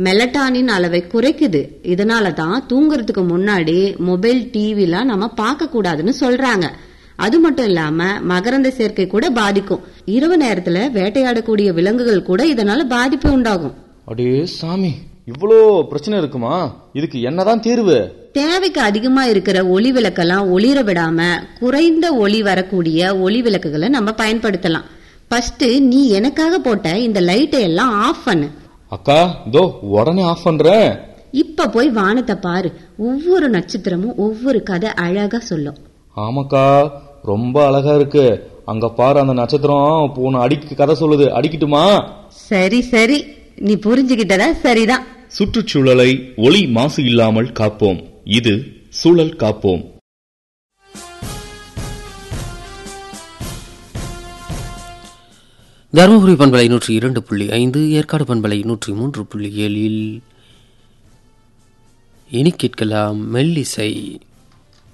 மெலட்டானின் அளவை குறைக்குது இதனால தான் தூங்குறதுக்கு முன்னாடி மொபைல் டிவிலாம் நம்ம பார்க்க கூடாதுன்னு சொல்றாங்க அது மட்டும் இல்லாம மகரந்த சேர்க்கை கூட பாதிக்கும் இரவு நேரத்துல வேட்டையாடக்கூடிய விலங்குகள் கூட இதனால பாதிப்பு உண்டாகும் அடே சாமி இவ்வளோ பிரச்சனை இருக்குமா இதுக்கு என்னதான் தீர்வு தேவைக்கு அதிகமா இருக்கிற ஒளி விளக்கெல்லாம் ஒளிர விடாம குறைந்த ஒளி வரக்கூடிய ஒளி விளக்குகளை நம்ம பயன்படுத்தலாம் ஃபர்ஸ்ட் நீ எனக்காக போட்ட இந்த லைட்டை எல்லாம் ஆஃப் பண்ணு அக்கா தோ உடனே ஆஃப் பண்றேன் இப்ப போய் வானத்தை பாரு ஒவ்வொரு நட்சத்திரமும் ஒவ்வொரு கதை அழகா சொல்லும் ஆமாக்கா ரொம்ப அழகா இருக்கு அங்க பாரு அந்த நட்சத்திரம் போன அடிக்க கதை சொல்லுது அடிக்கட்டுமா சரி சரி நீ புரிஞ்சுகிட்டதா சரிதான் சுற்றுச்சூழலை ஒளி மாசு இல்லாமல் காப்போம் இது சூழல் காப்போம் தருமபுரி பண்பலை நூற்றி இரண்டு புள்ளி ஐந்து ஏற்காடு பண்பலை நூற்றி மூன்று புள்ளி ஏழில் இனி கேட்கலாம் மெல்லிசை